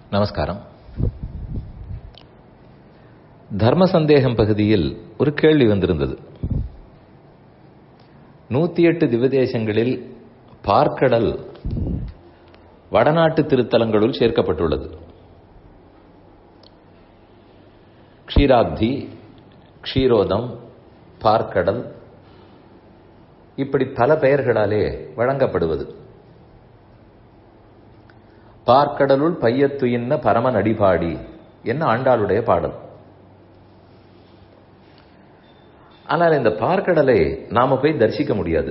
நமஸ்காரம் தர்ம சந்தேகம் பகுதியில் ஒரு கேள்வி வந்திருந்தது நூத்தி எட்டு திவதேசங்களில் பார்க்கடல் வடநாட்டு திருத்தலங்களுள் சேர்க்கப்பட்டுள்ளது க்ஷீராப்தி க்ஷீரோதம் பார்க்கடல் இப்படி பல பெயர்களாலே வழங்கப்படுவது பார்க்கடலுள் பையத்துயின்ன பரமன் அடிபாடி என்ன ஆண்டாளுடைய பாடல் ஆனால் இந்த பார்க்கடலை நாம போய் தரிசிக்க முடியாது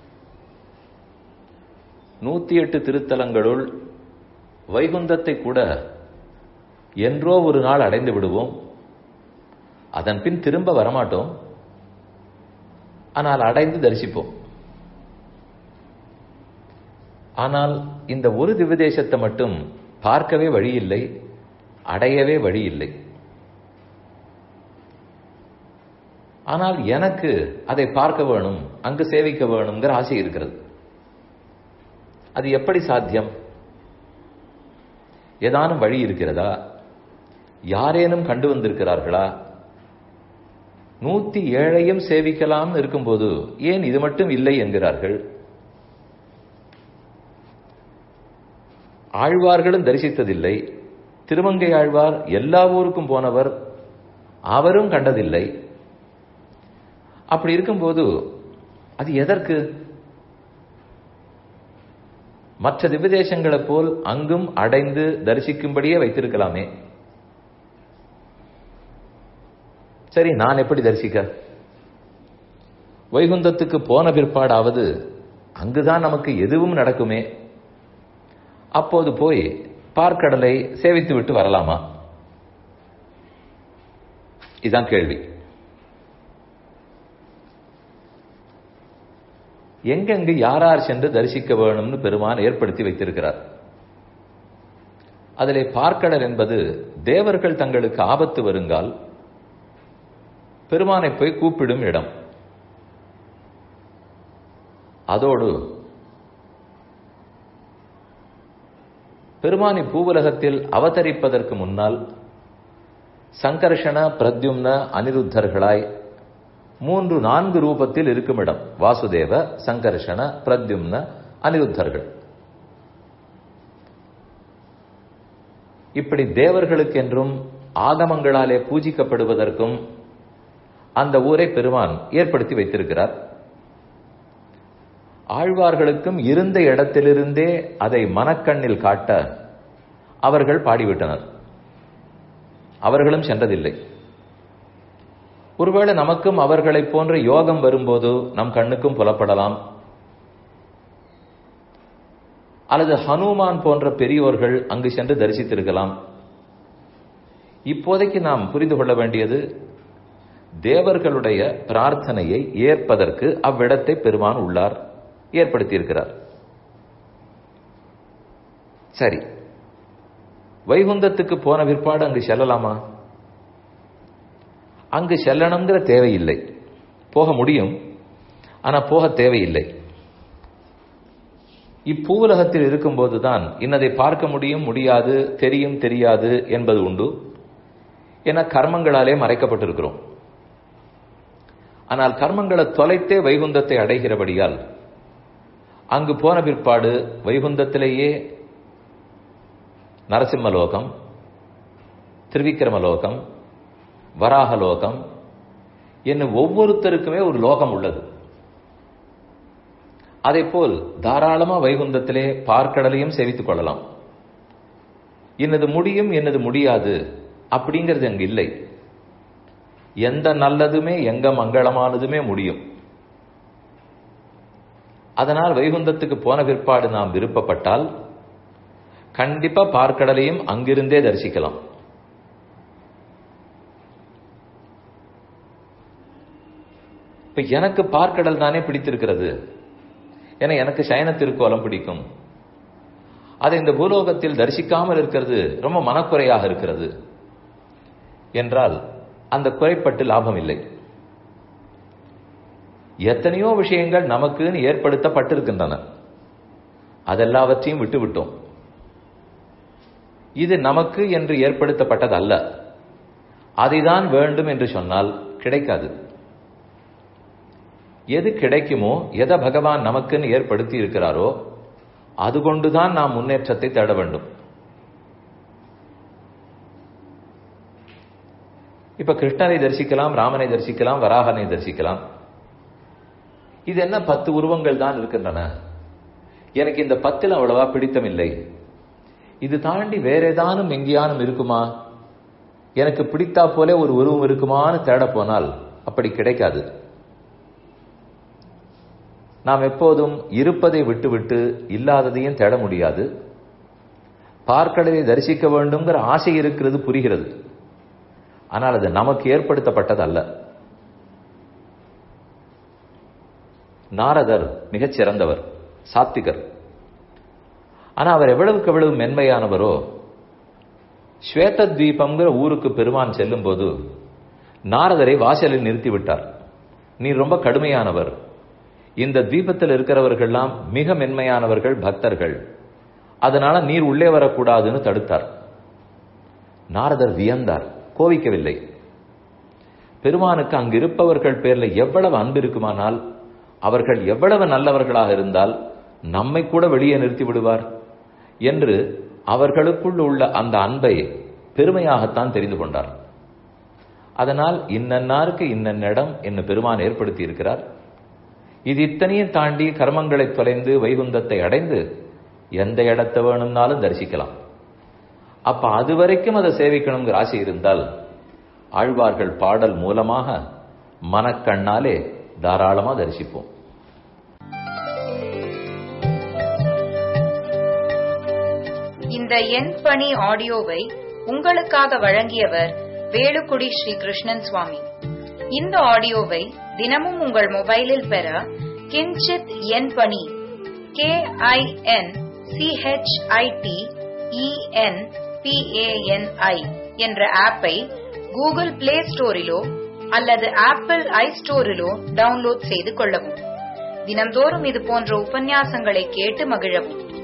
நூத்தி எட்டு திருத்தலங்களுள் வைகுந்தத்தை கூட என்றோ ஒரு நாள் அடைந்து விடுவோம் அதன் பின் திரும்ப வரமாட்டோம் ஆனால் அடைந்து தரிசிப்போம் ஆனால் இந்த ஒரு திவ்யதேசத்தை மட்டும் பார்க்கவே வழி இல்லை அடையவே வழி இல்லை ஆனால் எனக்கு அதை பார்க்க வேணும் அங்கு சேவிக்க வேணுங்கிற ஆசை இருக்கிறது அது எப்படி சாத்தியம் ஏதானும் வழி இருக்கிறதா யாரேனும் கண்டு வந்திருக்கிறார்களா நூத்தி ஏழையும் சேவிக்கலாம்னு இருக்கும்போது ஏன் இது மட்டும் இல்லை என்கிறார்கள் ஆழ்வார்களும் தரிசித்ததில்லை திருமங்கை ஆழ்வார் எல்லா ஊருக்கும் போனவர் அவரும் கண்டதில்லை அப்படி இருக்கும்போது அது எதற்கு மற்ற திவ்யதேசங்களைப் போல் அங்கும் அடைந்து தரிசிக்கும்படியே வைத்திருக்கலாமே சரி நான் எப்படி தரிசிக்க வைகுந்தத்துக்கு போன பிற்பாடாவது அங்குதான் நமக்கு எதுவும் நடக்குமே அப்போது போய் பார்க்கடலை சேவித்து விட்டு வரலாமா இதுதான் கேள்வி எங்கெங்கு யாரார் சென்று தரிசிக்க வேணும்னு பெருமான் ஏற்படுத்தி வைத்திருக்கிறார் அதிலே பார்க்கடல் என்பது தேவர்கள் தங்களுக்கு ஆபத்து வருங்கால் பெருமானை போய் கூப்பிடும் இடம் அதோடு பெருமானி பூவுலகத்தில் அவதரிப்பதற்கு முன்னால் சங்கர்ஷண பிரத்யும்ன அனிருத்தர்களாய் மூன்று நான்கு ரூபத்தில் இருக்கும் இடம் வாசுதேவ சங்கர்ஷண பிரத்யும்ன அனிருத்தர்கள் இப்படி தேவர்களுக்கென்றும் ஆகமங்களாலே பூஜிக்கப்படுவதற்கும் அந்த ஊரை பெருமான் ஏற்படுத்தி வைத்திருக்கிறார் ஆழ்வார்களுக்கும் இருந்த இடத்திலிருந்தே அதை மனக்கண்ணில் காட்ட அவர்கள் பாடிவிட்டனர் அவர்களும் சென்றதில்லை ஒருவேளை நமக்கும் அவர்களைப் போன்ற யோகம் வரும்போது நம் கண்ணுக்கும் புலப்படலாம் அல்லது ஹனுமான் போன்ற பெரியோர்கள் அங்கு சென்று தரிசித்திருக்கலாம் இப்போதைக்கு நாம் புரிந்து கொள்ள வேண்டியது தேவர்களுடைய பிரார்த்தனையை ஏற்பதற்கு அவ்விடத்தை பெருமான் உள்ளார் ஏற்படுத்தியிருக்கிறார் சரி வைகுந்தத்துக்கு போன பிற்பாடு அங்கு செல்லலாமா அங்கு செல்லணுங்கிற தேவையில்லை போக முடியும் ஆனா போக தேவையில்லை இப்பூவுலகத்தில் இருக்கும்போதுதான் இன்னதை பார்க்க முடியும் முடியாது தெரியும் தெரியாது என்பது உண்டு என கர்மங்களாலே மறைக்கப்பட்டிருக்கிறோம் ஆனால் கர்மங்களை தொலைத்தே வைகுந்தத்தை அடைகிறபடியால் அங்கு போன பிற்பாடு வைகுந்தத்திலேயே நரசிம்மலோகம் திருவிக்கிரமலோகம் வராகலோகம் என்னும் ஒவ்வொருத்தருக்குமே ஒரு லோகம் உள்ளது அதே போல் தாராளமா வைகுந்தத்திலே பார்க்கடலையும் சேவித்துக் கொள்ளலாம் என்னது முடியும் என்னது முடியாது அப்படிங்கிறது அங்கு இல்லை எந்த நல்லதுமே எங்க மங்களமானதுமே முடியும் அதனால் வைகுந்தத்துக்கு போன பிற்பாடு நாம் விருப்பப்பட்டால் கண்டிப்பா பார்க்கடலையும் அங்கிருந்தே தரிசிக்கலாம் இப்ப எனக்கு பார்க்கடல் தானே பிடித்திருக்கிறது ஏன்னா எனக்கு சயன திருக்கோலம் பிடிக்கும் அதை இந்த பூலோகத்தில் தரிசிக்காமல் இருக்கிறது ரொம்ப மனக்குறையாக இருக்கிறது என்றால் அந்த குறைப்பட்டு லாபம் இல்லை எத்தனையோ விஷயங்கள் நமக்குன்னு ஏற்படுத்தப்பட்டிருக்கின்றன அதெல்லாவற்றையும் விட்டுவிட்டோம் இது நமக்கு என்று ஏற்படுத்தப்பட்டதல்ல அதைதான் வேண்டும் என்று சொன்னால் கிடைக்காது எது கிடைக்குமோ எதை பகவான் நமக்குன்னு ஏற்படுத்தி இருக்கிறாரோ அது கொண்டுதான் நாம் முன்னேற்றத்தை தேட வேண்டும் இப்ப கிருஷ்ணரை தரிசிக்கலாம் ராமனை தரிசிக்கலாம் வராகனை தரிசிக்கலாம் இது என்ன பத்து உருவங்கள் தான் இருக்கின்றன எனக்கு இந்த பத்தில் அவ்வளவா பிடித்தமில்லை இது தாண்டி வேற ஏதானும் எங்கேயானும் இருக்குமா எனக்கு பிடித்தா போல ஒரு உருவம் இருக்குமான்னு தேட போனால் அப்படி கிடைக்காது நாம் எப்போதும் இருப்பதை விட்டுவிட்டு இல்லாததையும் தேட முடியாது பார்க்கடலை தரிசிக்க வேண்டும்ங்கிற ஆசை இருக்கிறது புரிகிறது ஆனால் அது நமக்கு ஏற்படுத்தப்பட்டது அல்ல நாரதர் மிகச் சிறந்தவர் சாத்திகர் ஆனா அவர் எவ்வளவுக்கு எவ்வளவு மென்மையானவரோ ஸ்வேத தீபம்ங்கிற ஊருக்கு பெருமான் செல்லும் போது நாரதரை வாசலில் நிறுத்தி விட்டார் நீ ரொம்ப கடுமையானவர் இந்த தீபத்தில் இருக்கிறவர்கள்லாம் மிக மென்மையானவர்கள் பக்தர்கள் அதனால நீர் உள்ளே வரக்கூடாதுன்னு தடுத்தார் நாரதர் வியந்தார் கோவிக்கவில்லை பெருமானுக்கு அங்கு இருப்பவர்கள் பேர்ல எவ்வளவு அன்பு இருக்குமானால் அவர்கள் எவ்வளவு நல்லவர்களாக இருந்தால் நம்மை கூட வெளியே நிறுத்தி விடுவார் என்று அவர்களுக்குள் உள்ள அந்த அன்பை பெருமையாகத்தான் தெரிந்து கொண்டார் அதனால் இன்னன்னாருக்கு இன்னிடம் என்ன பெருமான் ஏற்படுத்தி இருக்கிறார் இது இத்தனையும் தாண்டி கர்மங்களை தொலைந்து வைகுந்தத்தை அடைந்து எந்த இடத்தை வேணும்னாலும் தரிசிக்கலாம் அப்ப அது வரைக்கும் அதை சேவிக்கணுங்கிற ஆசை இருந்தால் ஆழ்வார்கள் பாடல் மூலமாக மனக்கண்ணாலே தாராளமா தரிசிப்போம் இந்த எண் பணி ஆடியோவை உங்களுக்காக வழங்கியவர் வேலுக்குடி ஸ்ரீ கிருஷ்ணன் சுவாமி இந்த ஆடியோவை தினமும் உங்கள் மொபைலில் பெற கிஞ்சித் எண் பணி கே ஐ என் சிஹெச்ஐடி இஎன் பிஏஎன்ஐ என்ற ஆப்பை கூகுள் பிளே ஸ்டோரிலோ அல்லது ஆப்பிள் ஐ ஸ்டோரிலோ டவுன்லோட் செய்து கொள்ளவும் தினம்தோறும் இது போன்ற உபன்யாசங்களை கேட்டு மகிழவும்